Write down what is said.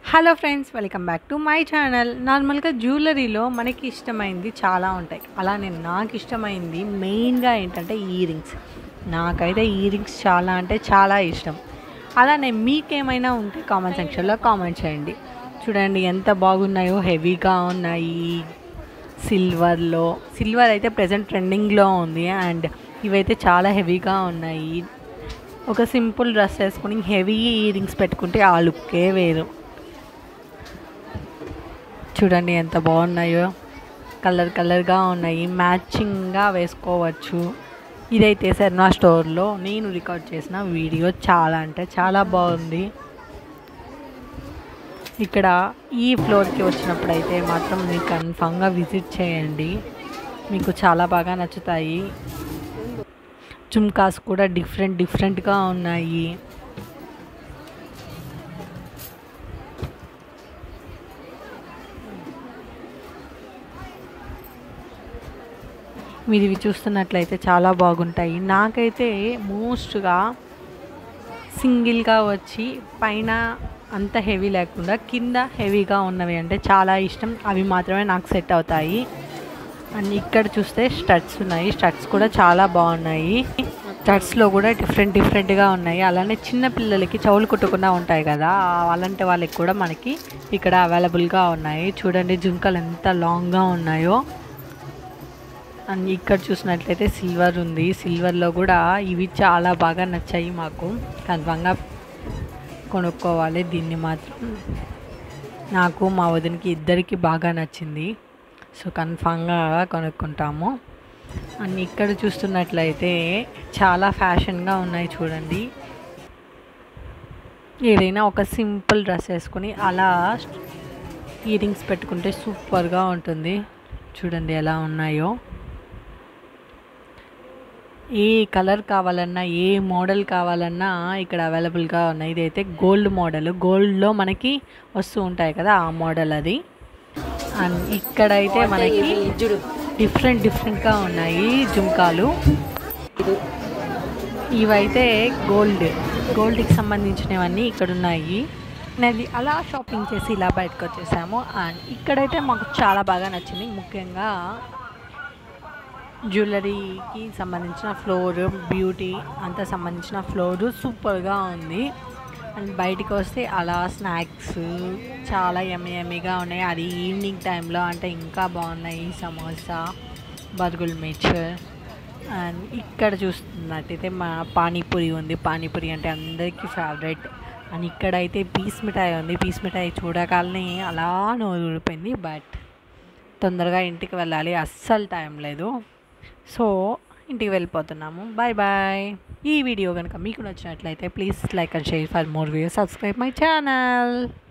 hello friends welcome back to my channel నార్మల్గా జ్యువెలరీలో మనకి ఇష్టమైంది చాలా ఉంటాయి అలానే నాకు ఇష్టమైంది మెయిన్గా ఏంటంటే ఇయర్ రింగ్స్ నాకైతే ఇయర్ రింగ్స్ చాలా అంటే చాలా ఇష్టం అలానే మీకేమైనా ఉంటే కామెంట్ సెక్షన్లో కామెంట్ చేయండి చూడండి ఎంత బాగున్నాయో హెవీగా ఉన్నాయి సిల్వర్లో సిల్వర్ అయితే ప్రజెంట్ ట్రెండింగ్లో ఉంది అండ్ ఇవైతే చాలా హెవీగా ఉన్నాయి ఒక సింపుల్ డ్రెస్ వేసుకొని హెవీ ఇయర్ రింగ్స్ పెట్టుకుంటే ఆ లుక్కే వేరు చూడండి ఎంత బాగున్నాయో కలర్ కలర్గా ఉన్నాయి మ్యాచింగ్గా వేసుకోవచ్చు ఇదైతే శర్మా స్టోర్లో నేను రికార్డ్ చేసిన వీడియో చాలా అంటే చాలా బాగుంది ఇక్కడ ఈ ఫ్లోర్కి వచ్చినప్పుడు అయితే మాత్రం మీరు కన్ఫామ్గా విజిట్ చేయండి మీకు చాలా బాగా నచ్చుతాయి చుమ్కాస్ కూడా డిఫరెంట్ డిఫరెంట్గా ఉన్నాయి మీరు ఇవి చూస్తున్నట్లయితే చాలా బాగుంటాయి నాకైతే మోస్ట్గా సింగిల్గా వచ్చి పైన అంత హెవీ లేకుండా కింద హెవీగా ఉన్నవి అంటే చాలా ఇష్టం అవి మాత్రమే నాకు సెట్ అవుతాయి అండ్ ఇక్కడ చూస్తే స్టడ్స్ ఉన్నాయి స్టడ్స్ కూడా చాలా బాగున్నాయి స్టడ్స్లో కూడా డిఫరెంట్ డిఫరెంట్గా ఉన్నాయి అలానే చిన్న పిల్లలకి చెవులు కుట్టకుండా ఉంటాయి కదా అలాంటి వాళ్ళకి కూడా మనకి ఇక్కడ అవైలబుల్గా ఉన్నాయి చూడండి జుంకలు ఎంత లాంగ్గా ఉన్నాయో అండ్ ఇక్కడ చూసినట్లయితే సిల్వర్ ఉంది సిల్వర్లో కూడా ఇవి చాలా బాగా నచ్చాయి మాకు కన్ఫామ్గా కొనుక్కోవాలి దీన్ని మాత్రం నాకు మా వదినకి ఇద్దరికి బాగా నచ్చింది సో కన్ఫామ్గా కొనుక్కుంటాము అండ్ ఇక్కడ చూస్తున్నట్లయితే చాలా ఫ్యాషన్గా ఉన్నాయి చూడండి ఏదైనా ఒక సింపుల్ డ్రెస్ వేసుకొని అలా ఇయర్ రింగ్స్ పెట్టుకుంటే సూపర్గా ఉంటుంది చూడండి ఎలా ఉన్నాయో ఏ కలర్ కావాలన్నా ఏ మోడల్ కావాలన్నా ఇక్కడ అవైలబుల్గా ఉన్నాయి ఇదైతే గోల్డ్ మోడల్ గోల్డ్లో మనకి వస్తూ ఉంటాయి కదా ఆ మోడల్ అది అండ్ ఇక్కడైతే మనకి డిఫరెంట్ డిఫరెంట్గా ఉన్నాయి జుంకాలు ఇవైతే గోల్డ్ గోల్డ్కి సంబంధించినవన్నీ ఇక్కడ ఉన్నాయి నేను అలా షాపింగ్ చేసి ఇలా బయటకు వచ్చేసాము అండ్ ఇక్కడైతే మాకు చాలా బాగా నచ్చింది ముఖ్యంగా జ్యువెలరీకి సంబంధించిన ఫ్లోర్ బ్యూటీ అంత సంబంధించిన ఫ్లోర్ సూపర్గా ఉంది అండ్ బయటికి వస్తే అలా స్నాక్స్ చాలా ఎమ్మి ఎమ్మిగా ఉన్నాయి అది ఈవినింగ్ టైంలో అంటే ఇంకా బాగున్నాయి సమోసా బర్గుల్ మిక్చర్ అండ్ ఇక్కడ చూస్తున్నట్టయితే మా పానీపూరి ఉంది పానీపూరి అంటే అందరికీ ఫేవరెట్ అండ్ ఇక్కడైతే పీస్ మిఠాయి ఉంది పీస్ మిఠాయి చూడగానే అలా నోరు ఊడిపోయింది బట్ తొందరగా ఇంటికి వెళ్ళాలి అస్సలు టైం లేదు సో ఇంటికి వెళ్ళిపోతున్నాము బాయ్ బాయ్ ఈ వీడియో కనుక మీకు నచ్చినట్లయితే please like and share for more video subscribe my channel